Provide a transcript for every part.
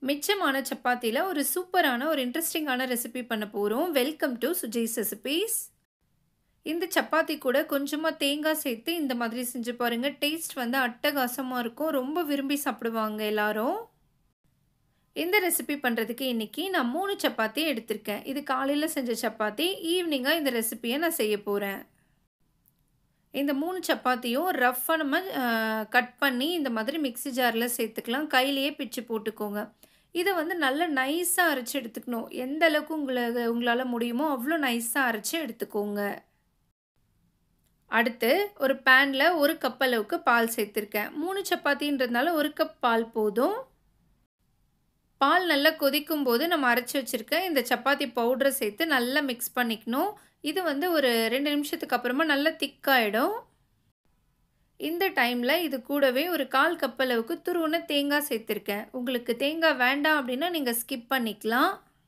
மிச்சமான சப்பாத்தில ஒரு சூப்பரான ஒரு இன்ட்ரெஸ்டிங்கான ரெசிபி பண்ண போறோம். Welcome to Sujay's recipes. இந்த சப்பாத்தி கூட கொஞ்சமா தேங்காய் சேர்த்து இந்த மாதிரி செஞ்சு பாருங்க. டேஸ்ட் வந்து அட்டகாசமா இருக்கும். ரொம்ப விரும்பி சாப்பிடுவாங்க எல்லாரும். இந்த ரெசிபி பண்ணுறதுக்கு இன்னைக்கு நான் 3 சப்பாத்தி எடுத்திருக்கேன். இது காலையில செஞ்ச சப்பாத்தி. ஈவினிங்கா இந்த ரெசிபிய நான் செய்ய போறேன். இந்த 3 சப்பாத்தியும் ரஃப்பா நம்ம அ கட் பண்ணி இந்த மாதிரி மிக்ஸி ஜார்ல சேர்த்துக்கலாம். கையிலேயே பிச்சு போட்டுக்கோங்க. இத வந்து நல்லா நைஸா அரைச்சு எடுத்துக்கணும். எந்த அளவுக்கு உங்கள உங்களால முடியுமோ அவ்ளோ நைஸா அரைச்சு எடுத்துக்கோங்க. அடுத்து ஒரு பேன்ல 1 கப் அளவுக்கு பால் சேர்த்திருக்கேன். 3 சப்பாத்தின்றதுனால 1 கப் பால் போதும். பால் நல்லா கொதிக்கும்போது நம்ம அரைச்சு வச்சிருக்க இந்த சப்பாத்தி பவுடர சேர்த்து நல்லா மிக்ஸ் பண்ணிக்கணும். இது வந்து ஒரு 2 நிமிஷத்துக்கு அப்புறமா நல்லா திக் ஆயிடும். இந்த டைம்ல இது கூடவே ஒரு 1/4 கப் அளவுக்கு துருவுன தேங்காய் சேர்த்திருக்கேன். உங்களுக்கு தேங்காய் வேண்டாம் அப்படின்னா நீங்க ஸ்கிப் பண்ணிக்கலாம்.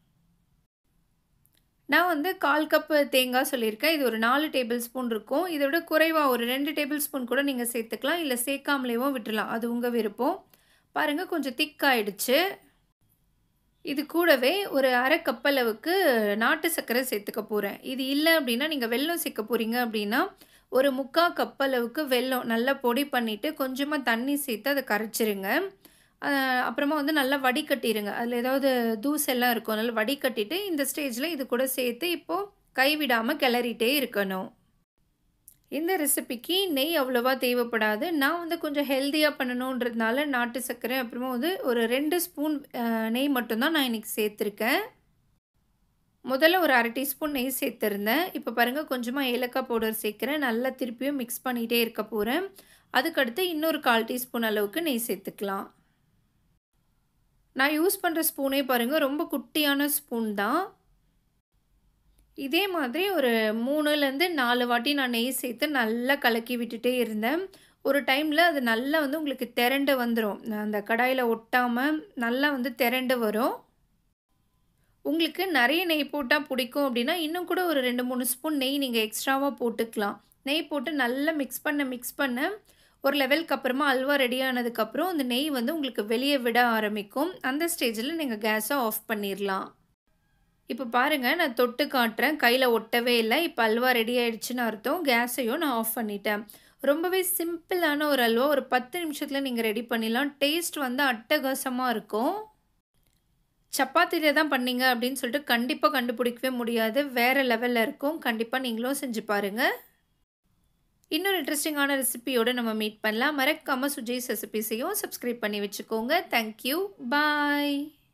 நான் வந்து 1/4 கப் தேங்காய் சொல்லியிருக்கேன். இது ஒரு 4 டேபிள் ஸ்பூன் இருக்கும். இத விட குறைவா ஒரு 2 டேபிள் ஸ்பூன் கூட நீங்க சேர்த்துக்கலாம். இல்ல சேர்க்காமலேயும் விட்டுறலாம். அது உங்க விருப்பம். பாருங்க கொஞ்சம் திக் ஆயிடுச்சு. இது கூடவே ஒரு 1/2 கப் அளவுக்கு நாட்டு சர்க்கரை சேர்த்துக்க போறேன். இது இல்ல அப்படின்னா நீங்க வெல்லம் சேர்க்க போறீங்க அப்படின்னா, ஒரு 3/4 கப் அளவுக்கு வெல்லம் நல்லா பொடி பண்ணிட்டு கொஞ்சமா தண்ணி சேர்த்து அத கரைச்சிருங்க. அ அப்புறமா வந்து நல்லா வடிகட்டிருங்க. அதில ஏதாவது தூசெல்லாம் இருக்கும். அதனால வடிகட்டிட்டு இந்த ஸ்டேஜ்ல இது கூட சேர்த்து இப்போ கைவிடாம கிளறிட்டே இருக்கணும். இந்த ரெசிபிக்கு நெய் அவ்வளவா தேவைப்படாது. நான் வந்து கொஞ்சம் ஹெல்தியா பண்ணணுன்றதுனால நாட்டு சர்க்கரை அப்புறமா வந்து ஒரு 2 ஸ்பூன் அ நெய் மட்டும் தான் நான் இன்னைக்கு சேர்த்துருக்கேன். முதல்ல ஒரு 1/2 டீஸ்பூன் நெய் சேர்த்திருந்தேன். இப்போ பாருங்க கொஞ்சமா ஏலக்காய் பவுடர் சேர்க்கிறேன். நல்லா திருப்பியும் மிக்ஸ் பண்ணிட்டே இருக்க போறேன். அதுக்கடுத்து இன்னொரு 1/4 டீஸ்பூன் அளவுக்கு நெய் சேர்த்துக்கலாம். நான் யூஸ் பண்ற ஸ்பூனே பாருங்க ரொம்ப குட்டியான ஸ்பூன் தான். இதே மாதிரி ஒரு 3லேருந்து 4 வாட்டி நான் நெய் சேர்த்து நல்லா கலக்கி விட்டுட்டே இருந்தேன். ஒரு டைம்ல அது நல்லா வந்து உங்களுக்கு திரண்டு வந்துரும். அந்த கடாயில ஒட்டாம நல்லா வந்து திரண்டு வரும். உங்களுக்கு நெறைய நெய் போட்டா பிடிக்கும் அப்படின்னா, இன்னும் கூட ஒரு 2, 3 ஸ்பூன் நெய் நீங்க எக்ஸ்ட்ராவா போட்டுக்கலாம். நெய் போட்டு நல்லா மிக்ஸ் பண்ண மிக்ஸ் பண்ண ஒரு லெவலுக்கு அப்புறமா அல்வா ரெடி ஆனதுக்கப்புறம் அந்த நெய் வந்து உங்களுக்கு வெளிய விட ஆரம்பிக்கும். அந்த ஸ்டேஜ்ல நீங்க கேஸ ஆஃப் பண்ணிரலாம். இப்போ பாருங்க நான் தொட்டு காட்டுறேன். கையில ஒட்டவே இல்ல. இப்போ அல்வா ரெடி ஆயிடுச்சுன்னு அர்த்தம். கேஸையும் நான் ஆஃப் பண்ணிட்டேன். ரொம்பவே சிம்பிளான ஒரு அல்வா. ஒரு 10 நிமிஷத்துல நீங்க ரெடி பண்ணிடலாம். டேஸ்ட் வந்து அட்டகாசமா இருக்கும். சப்பாத்தில தான் பண்ணீங்க அப்படின்னு சொல்லிட்டு கண்டிப்பா கண்டுபிடிக்கவே முடியாது. வேற லெவல்ல இருக்கும். கண்டிப்பா நீங்களும் செஞ்சு பாருங்க. இன்னொரு இன்ட்ரெஸ்டிங்கான ரெசிபியோட நம்ம மீட் பண்ணலாம். மறக்காம சுஜய்ஸ் ரெசிபீஸையும் சப்ஸ்கிரைப் பண்ணி வச்சுக்கோங்க. Thank you. பாய்.